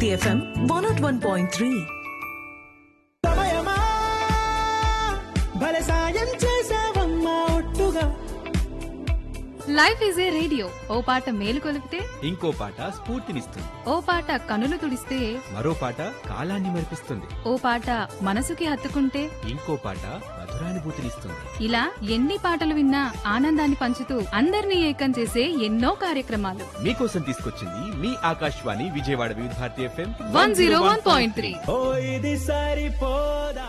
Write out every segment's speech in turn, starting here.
Bharati FM one nought one point three సమయమా భలే సాయం చేసావమ్మా ఒట్టుగా లైఫ్ ఈజ్ ఏ రేడియో ఓ పాట మేలు కొలిపితే ఇంకో పాట స్ఫూర్తినిస్తుంది ఓ పాట కనులు తుడిస్తే మరో పాట కాలాన్ని మరిపిస్తుంది ఓ పాట మనసుకి హత్తుకుంటే ఇంకో పాట మధురానుభూతినిస్తుంది ఇలా ఎన్ని పాటలు విన్నా ఆనందాన్ని పంచుతూ అందరినీ ఏకం చేసే ఎన్నో కార్యక్రమాలు మీకోసం తీసుకొచ్చింది మీ Akashvani Vijayawada Vividh Bharati FM one zero one point three ఓ ఇది సరిపోదా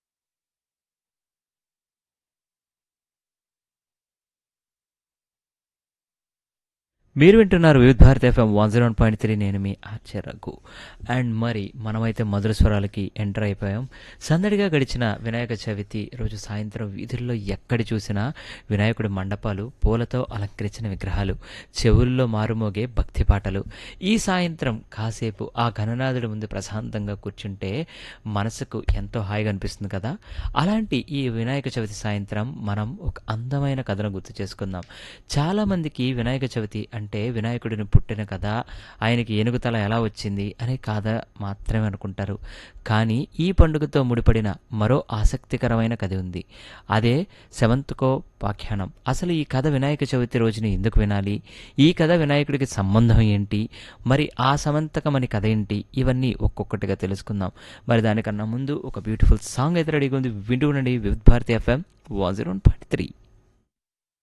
మీరు వింటున్నారు Vividh Bharati FM one zero one point three నేను మీ ఆశ్చర్యకు అండ్ మరి మనమైతే మధుర స్వరాలకి ఎంటర్ అయిపోయాం సందడిగా గడిచిన వినాయక చవితి రోజు సాయంత్రం వీధుల్లో ఎక్కడి చూసినా వినాయకుడి మండపాలు పూలతో అలంకరించిన విగ్రహాలు చెవుల్లో మారుమోగే భక్తి పాటలు ఈ సాయంత్రం కాసేపు ఆ ఘననాథుడి ముందు ప్రశాంతంగా కూర్చుంటే మనసుకు ఎంతో హాయిగా అనిపిస్తుంది కదా అలాంటి ఈ వినాయక చవితి సాయంత్రం మనం ఒక అందమైన కథను గుర్తు చేసుకుందాం చాలామందికి వినాయక చవితి అంటే వినాయకుడిని పుట్టిన కథ ఆయనకి ఏనుగుతల ఎలా వచ్చింది అనే కథ మాత్రమే అనుకుంటారు కానీ ఈ పండుగతో ముడిపడిన మరో ఆసక్తికరమైన కథ ఉంది అదే సెవంతుకో పాఖ్యానం అసలు ఈ కథ వినాయక చవితి రోజున ఎందుకు వినాలి ఈ కథ వినాయకుడికి సంబంధం ఏంటి మరి ఆ సమంతకం అని కథ ఏంటి ఇవన్నీ ఒక్కొక్కటిగా తెలుసుకుందాం మరి దానికన్నా ముందు ఒక బ్యూటిఫుల్ సాంగ్ అయితే రెడీగా ఉంది వింటూ ఉండండి Vividh Bharati FM one zero point three